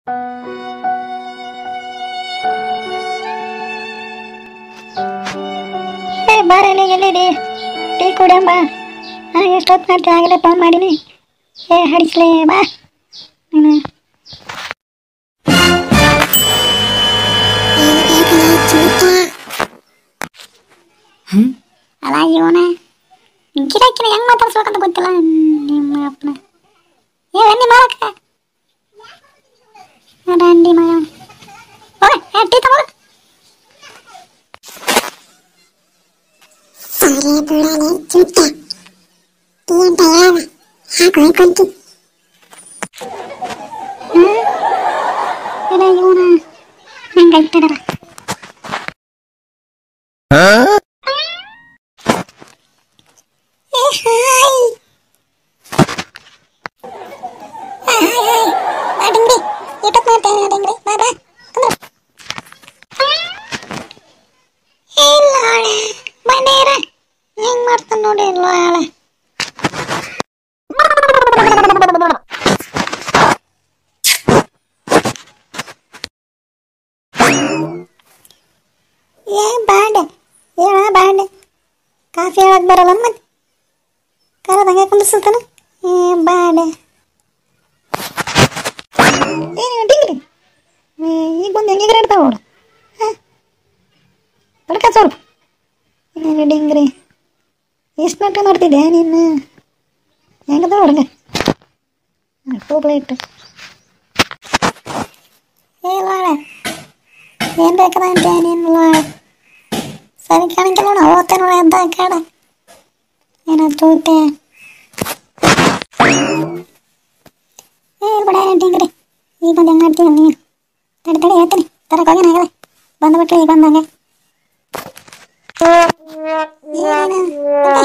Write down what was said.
ಏ ಬಾರಲ್ಲಿ ಎಲ್ಲಿದೆ ಟೀ ಕುಡಿಯಂಬ ಹಾಂ ಎಷ್ಟೊತ್ತು ಮಾಡ್ತಿ ಆಗಲೇ ಫೋನ್ ಮಾಡೀನಿ ಏ ಹಡಿಸ್ಲೇ ಬಾ ನೀನು ಅಲ್ಲ ಇವನ ಗಿರಾಕಿನ ಹೆಂಗ್ ಮಾತಾಡ್ಸ್ಬೇಕಂತ ಗೊತ್ತಿಲ್ಲ ನಿಮ್ಮ ಅಪ್ಪನ ಏ ಬನ್ನಿ ಮಾರಕ್ಕ ರಂಡಿ ಮಗ ಹೋಗ ಏ, ಟೀ ತಗೋ ಸರಿ ಬಿಡಲೆ ಚುಟ್ಟ ಟೀ ಅಂತ ಹೇಳಲ್ಲ ಹಾಕು ಹೊಯ್ಕೊಂತಿ ಇಲ್ಲ ಇವನ ಹಂಗಾಯ್ತಡಲ್ಲ ಏ ಹಾಯ್ ಹಾಯ್ ಹಾಯ್ ಬಾ ಡಿಂಗ್ರಿ ಎಷ್ಟೊತ್ತು ಮಾಡ್ತೇನೆ ಡಿಂಗ್ರಿ ಬಾ ಬಾ ಕುಂದ್ರು. ಇಲ್ಲ ಆಳೆ ಬಂಡೇರ ಹೆಂಗ್ ಮಾಡ್ತಾನೆ ನೋಡಿ ಇಲ್ಲ ಆಳೆ ಏ ಬಾಂಡೆ ಏನ ಬಾಂಡೆ ಕಾಫಿ ಹೇಳಕ್ ಬರಲ್ಲ ಮತ್ತೆ ಕರದಂಗೆ ಕುಂದಿಸ್ತಾನ ಏ ಬಾಂಡೆ ಏನು ಡಿಂಗ್ರಿ ಏ, ಈಗ ಬಂದು ಹೆಂಗೆ ಎಗರಾಡ್ತಾವ ಅವಳು ಬಡ್ಕ ಸ್ವಲ್ಪ ಏನು ಡಿಂಗ್ರಿ ಎಷ್ಟು ನಾಟ ಮಾಡ್ತಿದ್ದೆ ನೀನು ಹೆಂಗದ ಹುಡುಗ ಟೂ ಪ್ಲೇಟ್ ಏ ಲಾಳ ಏನು ಬೇಕದ ಅಂತ ನೀನು ಲಾಳ ಸರಿ ಕಾಣಕ್ಕಿಲ್ಲ ನೋಡ ಓದ್ತೆ ನೋಡ ಅಂತ ಕಾಡ ಏನೋ ತೂತೆ ಏ ಬಿಡ ಡಿಂಗ್ರಿ ಈಗ ಬಂದು ಹೆಂಗೆ ಮಾಡ್ತೀವಿ ನೀನು ತಡಿ ತಡಿ ಹೇಳ್ತೀನಿ ತರಕ್ಕೆ ಹೋಗಿ ಆಗಲ್ಲ ಬಂದ್ಬಿಟ್ಲೆ ಈಗ ಬಂದಂಗೆ ಏನು